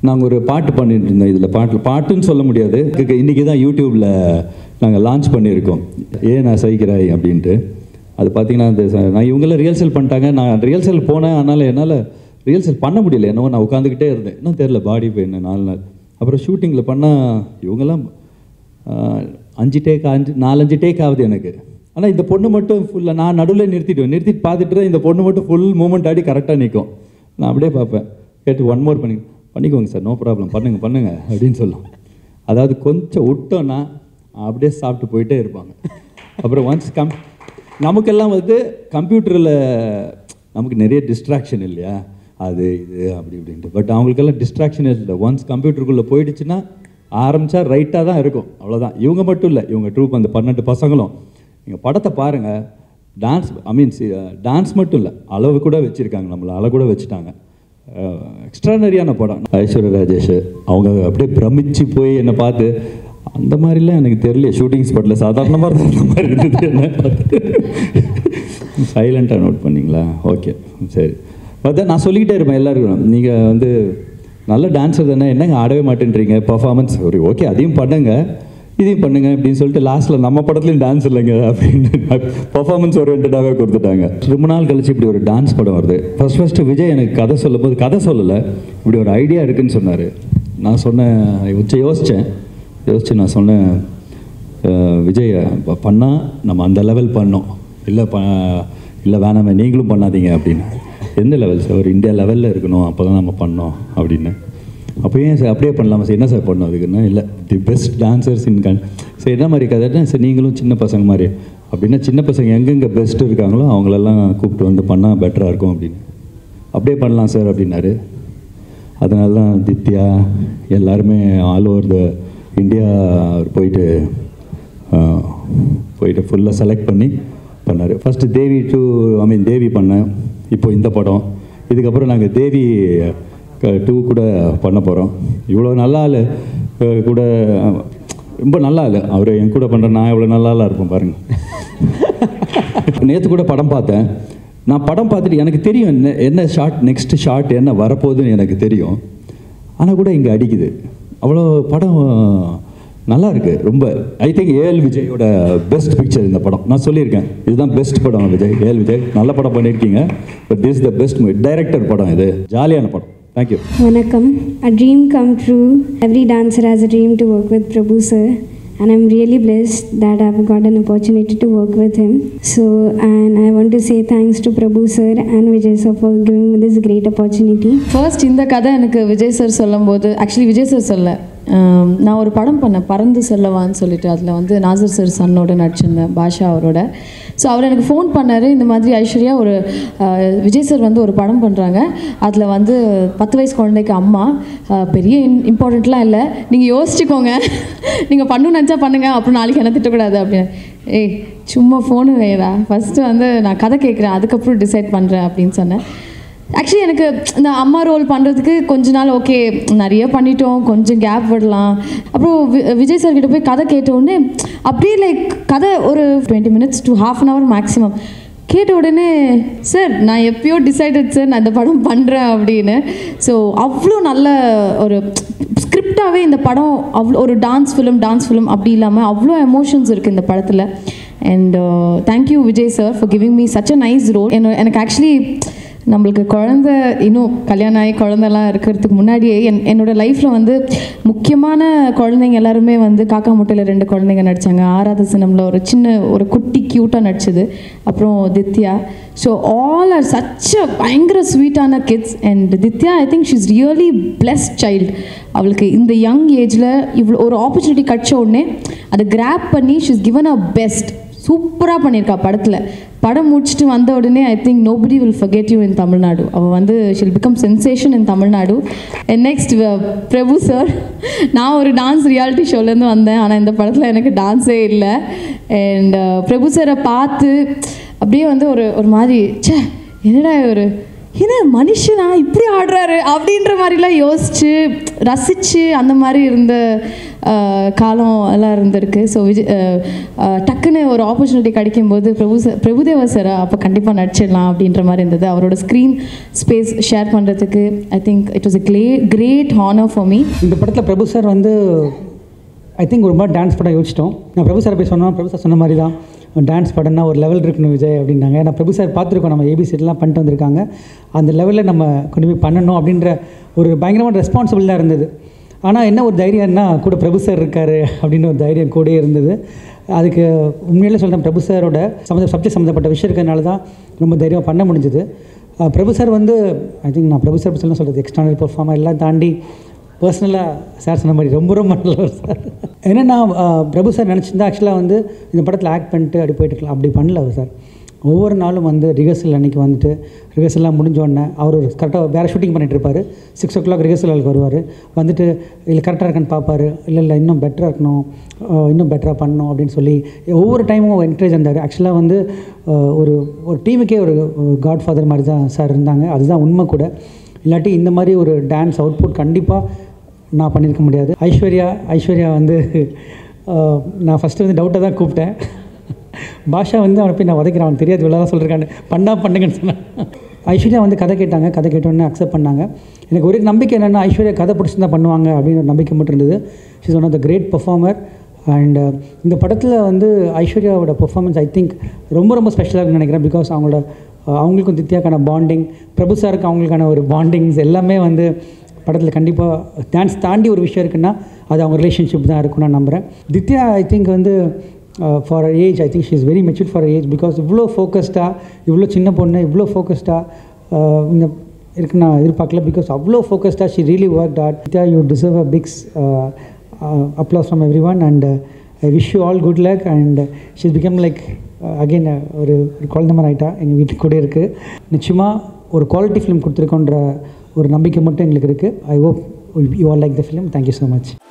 நாங்கள் ஒரு பாட்டு பண்ணிட்டு இருந்தோம் இதில் பாட்டு பாட்டுன்னு சொல்ல முடியாது இன்றைக்கி தான் யூடியூப்பில் நாங்கள் லான்ச் பண்ணியிருக்கோம் ஏன் நான் சகிக்கிறாய் அப்படின்ட்டு அது பார்த்தீங்கன்னா அந்த ச- நான் இவங்கெல்லாம் ரிஹர்சல் பண்ணிட்டாங்க நான் ரிஹர்சல் போனேன் அதனால் என்னால் ரிஹர்சல் பண்ண முடியல என்னவோ நான் உட்காந்துக்கிட்டே இருந்தேன் இன்னும் தெரில பாடி பெயின் நாலு நாள் அப்புறம் ஷூட்டிங்கில் பண்ணால் இவங்கெல்லாம் ஆஹ், அஞ்சு டேக் அஞ்சு நாலஞ்சு டேக் ஆகுது எனக்கு ஆனால் இந்த பொண்ணு மட்டும் ஃபுல்லாக நான் நடுவில் நிறுத்திடுவேன் நிறுத்திட்டு பார்த்துட்டு தான் இந்த பொண்ணு மட்டும் ஃபுல் மூமெண்ட் ஆடி கரெக்டாக நிற்கும் நான் அப்படியே பார்ப்பேன் கேட்டு ஒன் மோர் பண்ணி பண்ணிக்கோங்க சார் நோ ப்ராப்ளம் பண்ணுங்க பண்ணுங்க அப்படின்னு சொல்லும் அதாவது கொஞ்சம் விட்டோன்னா அப்படியே சாப்பிட்டு போயிட்டே இருப்பாங்க அப்புறம் ஒன்ஸ் கம் நமக்கெல்லாம் வந்து கம்ப்யூட்டரில் நமக்கு நிறைய டிஸ்ட்ராக்ஷன் இல்லையா அது இது அப்படி இப்படின்ட்டு பட் அவங்களுக்கெல்லாம் டிஸ்ட்ராக்ஷன் இல்லை ஒன்ஸ் கம்ப்யூட்டருக்குள்ளே போயிடுச்சுன்னா ஆரம்பித்தா ரைட்டாக தான் இருக்கும் அவ்வளோதான் இவங்க மட்டும் இல்லை இவங்க ட்ரூப் அந்த பன்னெண்டு பசங்களும் நீங்கள் படத்தை பாருங்கள் டான்ஸ் ஐ மீன் டான்ஸ் மட்டும் இல்லை அளவு கூட வச்சுருக்காங்க நம்மளை அளவு கூட வச்சுட்டாங்க எக்ஸ்ட்ரானரியான படம் ஐஸ்வர்யா ராஜேஷ் அவங்க அப்படியே பிரமிச்சு போய் என்னை பார்த்து அந்த மாதிரிலாம் எனக்கு தெரியல ஷூட்டிங் ஸ்பாட்டில் சாதாரணமாக இருந்த மாதிரி இருந்தது என்ன பார்த்து சைலண்ட்டாக நோட் பண்ணீங்களா ஓகே சரி பார்த்தா நான் சொல்லிக்கிட்டே இருப்பேன் எல்லாருக்கும் நீங்கள் வந்து நல்ல டான்ஸர் தானே என்னங்க ஆடவே மாட்டேன்றீங்க பர்ஃபார்மன்ஸ் ஒரு ஓகே அதையும் பண்ணுங்க இதையும் பண்ணுங்க அப்படின்னு சொல்லிட்டு லாஸ்ட்டில் நம்ம படத்துலையும் டான்ஸ் இல்லைங்க அப்படின்னு பர்ஃபார்மன்ஸ் ஓரியன்டாகவே கொடுத்துட்டாங்க ரொம்ப நாள் கழிச்சு இப்படி ஒரு டான்ஸ் படம் வருது ஃபர்ஸ்ட் ஃபஸ்ட்டு விஜய் எனக்கு கதை சொல்லும்போது கதை சொல்லலை இப்படி ஒரு ஐடியா இருக்குன்னு சொன்னார் நான் சொன்னேன் கொஞ்சம் யோசித்தேன் யோசிச்சு நான் சொன்னேன் அஹ், விஜய் ப- பண்ணா நம்ம அந்த லெவல் பண்ணோம் இல்லை ப இல்லை வேணாமே நீங்களும் பண்ணாதீங்க அப்படின்னு எந்த லெவல் சார் ஒரு இந்தியா லெவலில் இருக்கணும் அப்போ தான் நம்ம பண்ணோம் அப்படின்னு அப்போ ஏன் சார் அப்படியே பண்ணலாமா சார் என்ன சார் பண்ணோம் அதுக்குன்னா இல்லை தி பெஸ்ட் டான்சர்ஸ் இன் கன் சரி என்ன மாதிரி கதைன்னா சார் நீங்களும் சின்ன பசங்க மாதிரி அப்படின்னா சின்ன பசங்க எங்கெங்கே பெஸ்ட் இருக்காங்களோ அவங்களெல்லாம் கூப்பிட்டு வந்து பண்ணால் பெட்டராக இருக்கும் அப்படின்னு அப்படியே பண்ணலாம் சார் அப்படின்னாரு அதனால தான் தித்யா எல்லாருமே ஆல் ஓவர் த இந்தியா போயிட்டு ஆஹ், போயிட்டு ஃபுல்லாக செலக்ட் பண்ணி பண்ணார் ஃபஸ்ட்டு தேவி டூ ஐ மீன் தேவி பண்ணேன் இப்போ இந்த படம் இதுக்கப்புறம் நாங்கள் தேவி டூ கூட பண்ண போகிறோம் இவ்வளோ நல்ல ஆள் அஹ், கூட அஹ், ரொம்ப நல்ல ஆள் அவர் என் கூட பண்ணுற நான் எவ்வளோ நல்ல ஆளாக இருப்பேன் பாருங்கள் நேற்று கூட படம் பார்த்தேன் நான் படம் பார்த்துட்டு எனக்கு தெரியும் என்ன என்ன ஷார்ட் நெக்ஸ்ட் ஷார்ட் என்ன வரப்போகுதுன்னு எனக்கு தெரியும் ஆனால் கூட இங்கே அடிக்குது அவ்வளோ படம் நல்லா இருக்கு ரொம்ப ஐ திங்க் ஏஎல் விஜயோட பெஸ்ட் பிக்சர் இந்த படம் நான் சொல்லியிருக்கேன் இதுதான் பெஸ்ட் படம் விஜய் ஏஎல் விஜய் நல்ல படம் பண்ணியிருக்கீங்க but this the best movie director படம் இது ஜாலியான படம் thank you Vanakkam. A dream come true. Every dancer has a dream to work with Prabhu sir. And I'm really blessed that I've got an opportunity to work with him. So, and I want to say thanks to Prabhu sir and Vijay sir for giving me this great opportunity. First இந்த கதை எனக்கு Vijay sir சொல்லும்போது actually Vijay sir சொல்ல ஆம், நான் ஒரு படம் பண்ணேன் பறந்து செல்லவான்னு சொல்லிட்டு அதில் வந்து நாசர் சார் சன்னோட நடிச்சிருந்தேன் பாஷா அவரோட ஸோ அவர் எனக்கு ஃபோன் பண்ணார் இந்த மாதிரி ஐஸ்வர்யா ஒரு ஆஹ், விஜய் சார் வந்து ஒரு படம் பண்ணுறாங்க அதில் வந்து பத்து வயசு குழந்தைக்கு அம்மா ஆஹ், பெரிய இம்பார்ட்டண்ட்லாம் இல்லை நீங்கள் யோசிச்சுக்கோங்க நீங்கள் பண்ணு நினச்சா பண்ணுங்க அப்புறம் நாளைக்கு என்ன திட்டக்கூடாது அப்படின்னு ஏய் சும்மா ஃபோனு வேடா ஃபஸ்ட்டு வந்து நான் கதை கேட்குறேன் அதுக்கப்புறம் டிசைட் பண்ணுறேன் அப்படின்னு சொன்னேன் ஆக்சுவலி எனக்கு இந்த அம்மா ரோல் பண்ணுறதுக்கு கொஞ்ச நாள் ஓகே நிறைய பண்ணிட்டோம் கொஞ்சம் கேப் விடலாம் அப்புறம் வி- விஜய் சார் கிட்ட போய் கதை கேட்ட உடனே அப்படியே லைக் கதை ஒரு twenty minutes to half an hour maximum கேட்ட உடனே சார் நான் எப்பயோ டிசைடட் சார் நான் இந்த படம் பண்ணுறேன் அப்படின்னு ஸோ அவ்வளோ நல்ல ஒரு ஸ்கிரிப்டாகவே இந்த படம் அவ்வளோ ஒரு டான்ஸ் ஃபிலிம் டான்ஸ் ஃபிலிம் அப்படி இல்லாமல் அவ்வளோ எமோஷன்ஸ் இருக்குது இந்த படத்தில் and thank you Vijay sir for giving me such a nice role எனக்கு ஆக்சுவலி நம்மளுக்கு குழந்த இன்னும் கல்யாணம் ஆகி குழந்தெல்லாம் இருக்கிறதுக்கு முன்னாடியே என் என்னோட லைஃப்பில் வந்து முக்கியமான குழந்தைங்க எல்லாருமே வந்து காக்கா முட்டையில் ரெண்டு குழந்தைங்க நடித்தாங்க ஆறாவது சினமில் ஒரு சின்ன ஒரு குட்டி க்யூட்டாக நடிச்சது அப்புறம் Dithya so all are such a பயங்கர ஸ்வீட்டான kids and Dithya I think she's really blessed child அவளுக்கு இந்த யங் ஏஜில் இவ்வளோ ஒரு ஆப்பர்ச்சுனிட்டி கிடச்ச உடனே அதை கிராப் பண்ணி ஷீஸ் கிவன் அ பெஸ்ட் சூப்பராக பண்ணியிருக்கா படத்தில் படம் முடிச்சுட்டு வந்த உடனே I think nobody will forget you in Tamil Nadu அவள் வந்து ஷில் பிகம் சென்சேஷன் இன் தமிழ்நாடு நெக்ஸ்ட் பிரபு சார் நான் ஒரு டான்ஸ் ரியாலிட்டி ஷோலேருந்து வந்தேன் ஆனால் இந்த படத்தில் எனக்கு டான்ஸே இல்லை அண்ட் பிரபு சாரை பார்த்து அப்படியே வந்து ஒரு ஒரு மாதிரி ச்சே என்னடா ஒரு என்ன மனுஷனா இப்படி ஆடுறாரு அப்படின்ற மாதிரிலாம் யோசிச்சு ரசித்து அந்த மாதிரி இருந்த ஆஹ், காலம் எல்லாம் இருந்திருக்கு ஸோ விஜய் ஆஹ், ஆஹ், டக்குன்னு ஒரு ஆப்பர்ச்சுனிட்டி கிடைக்கும்போது பிரபு சார் பிரபுதேவா சாரா அப்போ கண்டிப்பாக நடிச்சிடலாம் அப்படின்ற மாதிரி இருந்தது அவரோட ஸ்க்ரீன் ஸ்பேஸ் ஷேர் பண்ணுறதுக்கு I think it was a கிளே கிரேட் ஹானர் ஃபார் மீ இந்த படத்தில் பிரபு சார் வந்து ஐ திங்க் ஒரு மாதிரி டான்ஸ் படம் யோசிச்சிட்டோம் நான் பிரபு சார் போய் சொன்னோம் பிரபு சார் சொன்ன மாதிரி தான் டான்ஸ் படம்னா ஒரு லெவல் இருக்கணும் விஜய் அப்படின்னாங்க நான் பிரபு சார் பார்த்துருக்கோம் நம்ம ஏபிசிலாம் பண்ணிட்டு வந்திருக்காங்க அந்த லெவலில் நம்ம கொண்டு போய் பண்ணணும் அப்படின்ற ஒரு பயங்கரமான ரெஸ்பான்சிபிளாக இருந்தது ஆனால் என்ன ஒரு தைரியம்னா கூட பிரபு சார் இருக்கார் அப்படின்னு ஒரு தைரியம் கூடயே இருந்தது அதுக்கு உண்மையிலே சொல்கிறேன் பிரபு சாரோட சம்மந்த சப்ஜெக்ட் சம்மந்தப்பட்ட விஷயம் இருக்கிறதுனால தான் ரொம்ப தைரியமாக பண்ண முடிஞ்சுது அஹ் பிரபு சார் வந்து ஐ திங்க் நான் பிரபு சார் சொல்ல சொல்கிறது எக்ஸ்டர்னல் பெர்ஃபார்மர் எல்லாம் தாண்டி பர்சனலாக சார் சொன்ன மாதிரி ரொம்ப ரொம்ப நல்லவர் சார் என்னென்னா பிரபு சார் நினச்சிருந்தா ஆக்சுவலாக வந்து இந்த படத்தில் ஆக்ட் பண்ணிட்டு அப்படி போயிட்டு இருக்கலாம் அப்படி பண்ணல அவர் சார் ஒவ்வொரு நாளும் வந்து ரிஹர்சல் அன்றைக்கி வந்துட்டு ரிஹர்சல்லாம் முடிஞ்ச உடனே அவர் ஒரு கரெக்டாக வேறு ஷூட்டிங் பண்ணிட்டு இருப்பார் சிக்ஸ் ஓ கிளாக் ரிஹர்சலுக்கு வருவார் வந்துட்டு இல்லை கரெக்டாக இருக்கான்னு பார்ப்பாரு இல்லை இல்லை இன்னும் பெட்டராக இருக்கணும் அஹ் இன்னும் பெட்டராக பண்ணணும் அப்படின்னு சொல்லி ஒவ்வொரு டைமும் என்கரேஜ் இருந்தார் ஆக்சுவலாக வந்து அஹ் ஒரு ஒரு டீமுக்கே ஒரு காட் ஃபாதர் மாதிரி தான் சார் இருந்தாங்க அதுதான் உண்மை கூட இல்லாட்டி இந்த மாதிரி ஒரு டான்ஸ் அவுட்புட் கண்டிப்பாக நான் பண்ணியிருக்க முடியாது ஐஸ்வர்யா ஐஸ்வர்யா வந்து அஹ், நான் ஃபஸ்ட்டு வந்து டவுட்டாக தான் கூப்பிட்டேன் பாஷா வந்து அவனை போய் நான் உதைக்கிறேன் அவன் தெரியாது இவ்வளோ தான் சொல்லியிருக்கான்னு பண்ணா பண்ணுங்கன்னு சொன்னேன் ஐஸ்வர்யா வந்து கதை கேட்டாங்க கதை கேட்டோன்னே அக்செப்ட் பண்ணாங்க எனக்கு ஒரே நம்பிக்கை என்னென்னா ஐஸ்வர்யா கதை பிடிச்சிருந்தா பண்ணுவாங்க அப்படின்னு ஒரு நம்பிக்கை மட்டும் இருந்தது she's one of the great performer and இந்த படத்தில் வந்து ஐஸ்வர்யாவோட பெர்ஃபார்மன்ஸ் ஐ திங்க் ரொம்ப ரொம்ப ஸ்பெஷலாக இருக்குன்னு நினைக்கிறேன் பிகாஸ் அவங்களோட அஹ், அவங்களுக்கும் தித்யாக்கான பாண்டிங் பிரபு சாருக்கு அவங்களுக்கான ஒரு பாண்டிங்ஸ் எல்லாமே வந்து படத்தில் கண்டிப்பாக டான்ஸ் தாண்டி ஒரு விஷயம் இருக்குன்னா அது அவங்க ரிலேஷன்ஷிப் தான் இருக்கும்னு நான் நம்புகிறேன் தித்யா ஐ திங்க் வந்து for age I think she is very mature for age because இவ்வளோ ஃபோக்கஸ்டாக இவ்வளோ சின்ன பொண்ணு இவ்வளோ ஃபோக்கஸ்டாக இந்த இருக்கு நான் எதிர்பார்க்கல பிகாஸ் அவ்வளோ ஃபோக்கஸ்டாக she really work hard Dithya you deserve a big applause from everyone and I wish you all good luck and she's become like again ஒரு ஒரு குழந்தை மாதிரி ஆகிட்டா எங்கள் வீட்டுக்கு கூட இருக்குது நிச்சயமாக ஒரு குவாலிட்டி ஃபிலிம் கொடுத்துருக்கோன்ற ஒரு நம்பிக்கை மட்டும் எங்களுக்கு இருக்குது I hope you all like the film thank you so much